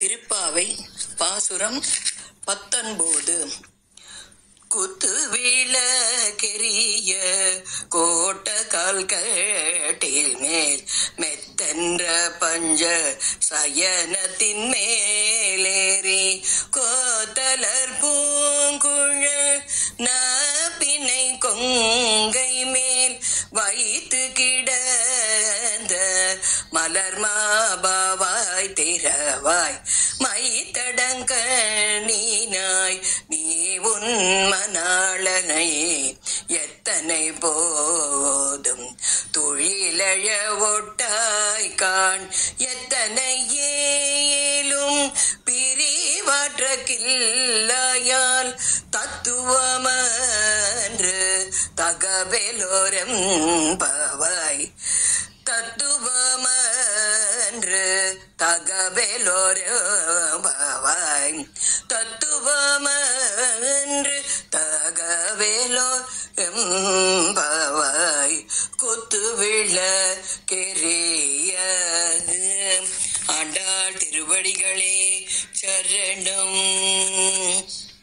திருப்பாவை பாசுரம் பத்தொன்பது குத்து விளக்கெரிய கோட்ட கால்கட்டில் மேல் மெத்தென்ற பஞ்ச சயனத்தின் மேலேறி கோத்தலர் பூங்குழல் நாப்பினை கொங்கை மேல் வைத்து கிடந்த மலர் மாபாவாய் திறவாய் மைத்தடங்கணினாய் நீ உன் மணாளனை எத்தனை போதும் தொழிலழ ஒட்டாய் காண் எத்தனை ஏலும் பிரிவாற்ற கில்லாயால் தத்துவமன்று தகவலோரம் பவாய் தத்துவமன்று தகவலோரவாய் தத்துவமன்று தகவலோ எம்பவாய் கொத்து விழ கெரிய ஆண்டாள் திருவடிகளே சரணம்